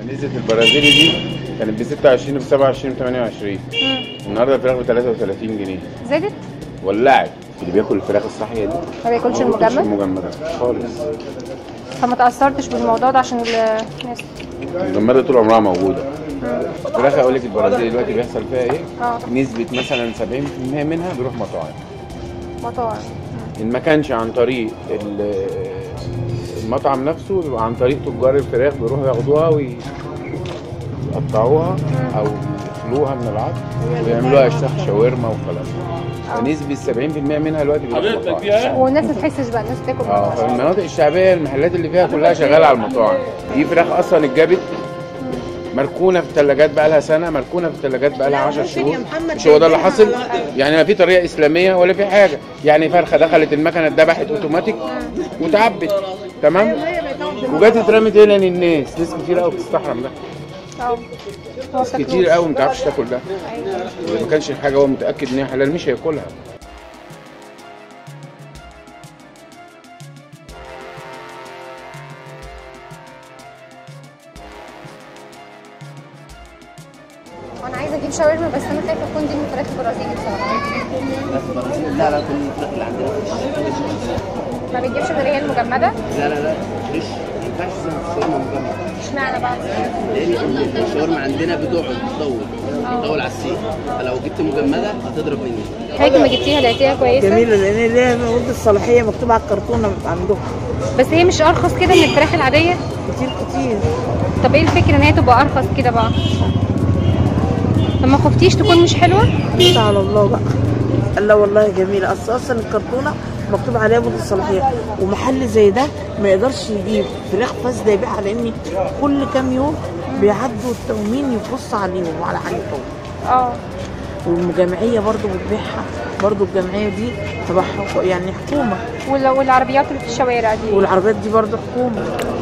نزلت البرازيلي دي كانت ب 26 ب 27 ب 28 النهارده الفراخ ب 33 جنيه زادت ولعت اللي بياكل الفراخ الصحيه دي ما بياكلش ما بياكلش المجمد المجمده خالص فما تاثرتش بالموضوع ده عشان الناس المجمده طول عمرها موجوده الفراخ اقول لك البرازيلي دلوقتي بيحصل فيها ايه؟ اه نسبه مثلا 70% منها بيروح مطاعم مطاعم ان ما كانش عن طريق ال- المطعم نفسه يبقى عن طريق تجار الفراخ بيروحوا ياخدوها ويقطعوها او يخلوها من العظم ويعملوها اشتاخ شاورما وكلام فنسبة 70% منها دلوقتي بيروح مطاعم والناس ما تحسش بقى الناس تاكل اه فالمناطق الشعبية المحلات اللي فيها كلها شغالة على المطاعم دي فراخ اصلا اتجابت مركونه في الثلاجات بقى لها سنه مركونه في الثلاجات بقى لها 10 شهور مش هو ده اللي حاصل يعني لا في طريقه اسلاميه ولا في حاجه يعني فرخه دخلت المكنه اتذبحت اوتوماتيك وتعبت تمام وجت اترمت هنا للناس ناس كتير قوي بتستحرم ده اه هو شكله- كتير قوي ما تعرفش تاكل ده اذا ما كانش الحاجه هو متاكد ان هي حلال مش هياكلها وانا عايزه اجيب شاورما بس انا خايفه تكون دي من الفراخ البرازيلي بصراحه لا لا كل الفراخ اللي عندنا فريش ما بتجيبش غير هي المجمده لا لا لا فريش ما ينفعش اسمها شاورما مجمد اشمعنى بقى لان الشاورما عندنا بتقعد بتطول بتطول على السيخ فلو جبت مجمده هتضرب مني حاجه ما جبتيها لقيتيها كويسه جميلة لأن ليها مدة الصلاحية مكتوب على الكرتونة عندهم بس هي مش ارخص كده من الفراخ العاديه كتير كتير طب ايه الفكره ان هي تبقى ارخص كده بقى طب ما خفتيش تكون مش حلوه انت على الله بقى لا والله جميلة أصل أصلا الكرتونة مكتوب عليها مدة الصلاحية ومحل زي ده ما يقدرش يجيب فراخ فاسدة يبيعها لأن كل كام يوم بيعدوا التومين يبص عليهم وعلى حاجتهم اه والجمعية برضو بتبيعها برضو الجمعية دي تبع حكو- يعني حكومة وال- والعربيات اللي في الشوارع دي والعربيات دي برضو حكومة